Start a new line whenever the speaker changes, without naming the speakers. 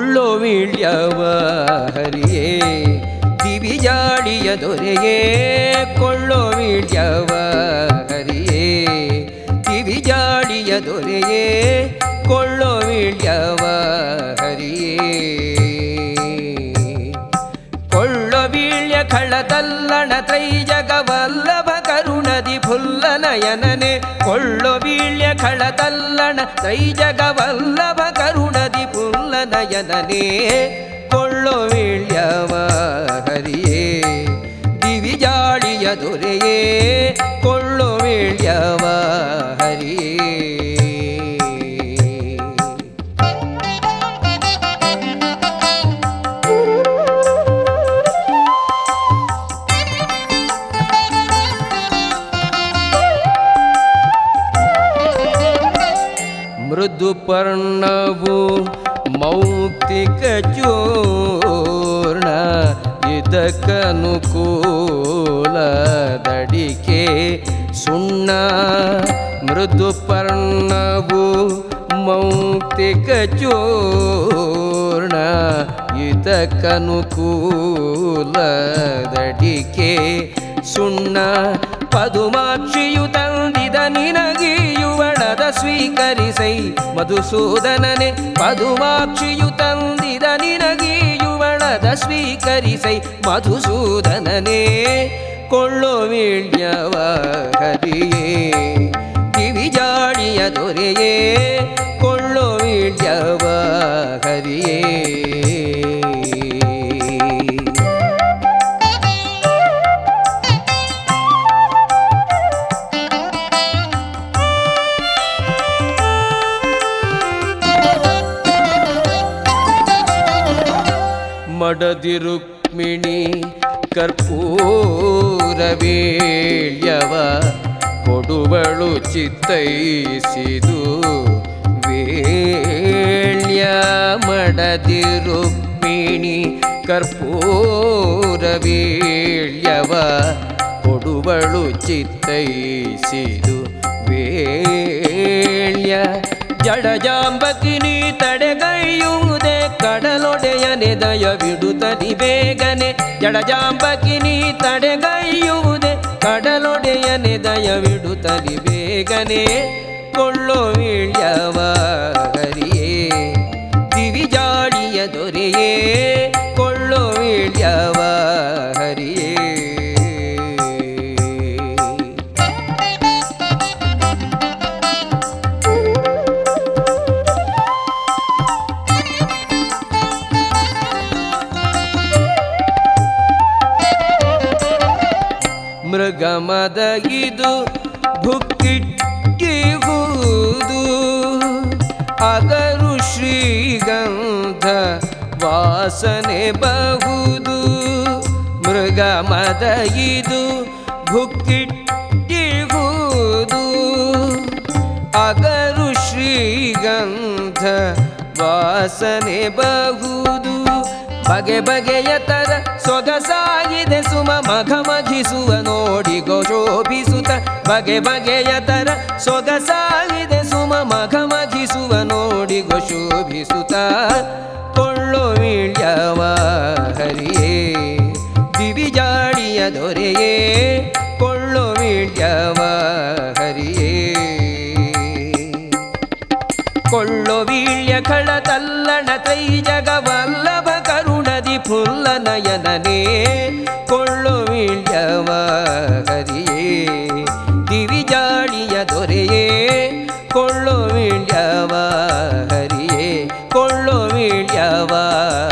ಕೊಳ್ಳುವೀಳ್ಯವ ಹರಿಯೇ ದಿವಿಜಾಡಿಯ ದೊರೆಯೇ ಕೊಳ್ಳುವೀಳ್ಯವ ಹರಿಯೇ ದಿವಿಜಾಡಿಯ ದೊರೆಯೇ ಕೊಳ್ಳುವೀಳ್ಯವ ಹರಿಯೇ ಕೊಳ್ಳೊವೀಳ್ಯ ಖಳದಲ್ಲಣ ತ್ರೈಜಗವಲ್ಲಭ ಕರುಣದಿ ಫುಲ್ಲನಯನನೆ ಕೊಳ್ಳೊವೀಳ್ಯ ಖಳದಲ್ಲಣ ತ್ರೈಜಗವಲ್ಲಭ ಕರುಣದಿ ಫುಲ್ಲನಯನನೆ ಕೊಳ್ಳೊವೀಳ್ಯವ ಹರಿಯೇ ದಿವಿಜಾಳಿಯ ದೊರೆಯೇ ಕೊಳ್ಳೊವೀಳ್ಯವ ಹರಿಯೇ ಮೃದುಪರ್ಣವು ಮೌಕ್ತಿಕ ಚೂರ್ಣ ಇದಕ್ಕನುಕೂಲದಡಿಕೆ ಸುಣ್ಣ ಮೃದುಪರ್ಣವು ಮೌಕ್ತಿಕ ಚೂರ್ಣ ಇದಕ್ಕನುಕೂಲದಡಿಕೆ ಸುಣ್ಣ ಪದುಮಾಕ್ಷಿಯು ತಂದಿದ ನಿನಗಿಯುವಣದ ಸ್ವೀಕರಿಸೈ ಮಧುಸೂದನನೆ ಪದುಮಾಕ್ಷಿಯು ತಂದಿದ ನಿನಗಿಯುವಣದ ಸ್ವೀಕರಿಸೈ ಮಧುಸೂದನನೇ ಕೊಳ್ಳುವೀಳ್ಯವ ಹರಿಯೇ ಕಿವಿಜಾಡಿಯ ದೊರೆಯೇ ಕೊಳ್ಳುವೀಳ್ಯವ ಹರಿಯೇ ಮಡದಿ ರುಕ್ಮಿಣಿ ಕರ್ಪೂರವೇಳ್ಯವ ಕೊಡುವಳು ಚಿತ್ತೈಸಿದು ವೇಳ್ಯ ಮಡದಿ ರುಕ್ಮಿಣಿ ಕರ್ಪೂರವೇಳ್ಯವ ಕೊಡುವಳು ಚಿತ್ತೈಸಿದು ವೇಳ್ಯ ಜಡಜಾಂಬಕಿನಿ ತಡೆಗೈಯುವುದೇ ಕಡಲೊಡೆಯನೆ ದಯವಿಡುತ್ತನಿ ಬೇಗನೆ ಜಡಜಾಂಬಕಿನಿ ತಡೆಗೈಯುವುದೇ ಕಡಲೊಡೆಯನೆ ದಯವಿಡುತ್ತನಿ ಬೇಗನೆ ಕೊಳ್ಳೋ ವೀಳ್ಯವ ಹರಿಯೇ ದಿವಿಜಾಡಿಯ ದೊರೆಯೇ ಕೊಳ್ಳೋ ವೀಳ್ಯವ ಹರಿಯೇ ಮೃಗಮದ ಇದು ಭುಕ್ಕಿಟ್ಟಿಗುವುದು ಅಗರು ಶ್ರೀಗಂಧ ವಾಸನೆ ಬಹುದು ಮೃಗಮದ ಇದು ಭುಕ್ಕಿಟ್ಟಿಗುವುದು ಅಗರು ಶ್ರೀಗಂಧ ವಾಸನೆ ಬಹುದು ಬಗೆ ಬಗೆಯ ತರ ಸೊಗಸಾಗಿದೆ ಸುಮ ಮಘ ಮಘಿಸುವ ನೋಡಿ ಶೋಭಿಸುತ್ತ ಬಗೆ ಬಗೆಯ ತರ ಸೊಗಸಾಗಿದೆ ಸುಮ ಮಘ ಮಘಿಸುವ ನೋಡಿ ಶೋಭಿಸುತ್ತ ಕೊಳ್ಳೋ ವೀಳ್ಯವ ಹರಿಯೇ ದಿವಿಜಾಡಿಯ ದೊರೆಯೇ ಕೊಳ್ಳೋ ವೀಳ್ಯವ ಹರಿಯೇ ಕೊಳ್ಳೊ ವೀಳ್ಯ ಖಳ ತಲ್ಲಣ ತೈ ಜಗವಲ್ಲಭ ಕರುಣದಿ ಫುಲ್ಲ ನಯನನೇ ಕೊಳ್ಳೊ ವೀಳ್ಯವ ಹರಿಯೇ ದಿವಿಜಾಡಿಯ ದೊರೆಯೇ ಕೊಳ್ಳೊ ವೀಳ್ಯವ ಹರಿಯೇ ಕೊಳ್ಳೊ ವೀಳ್ಯವ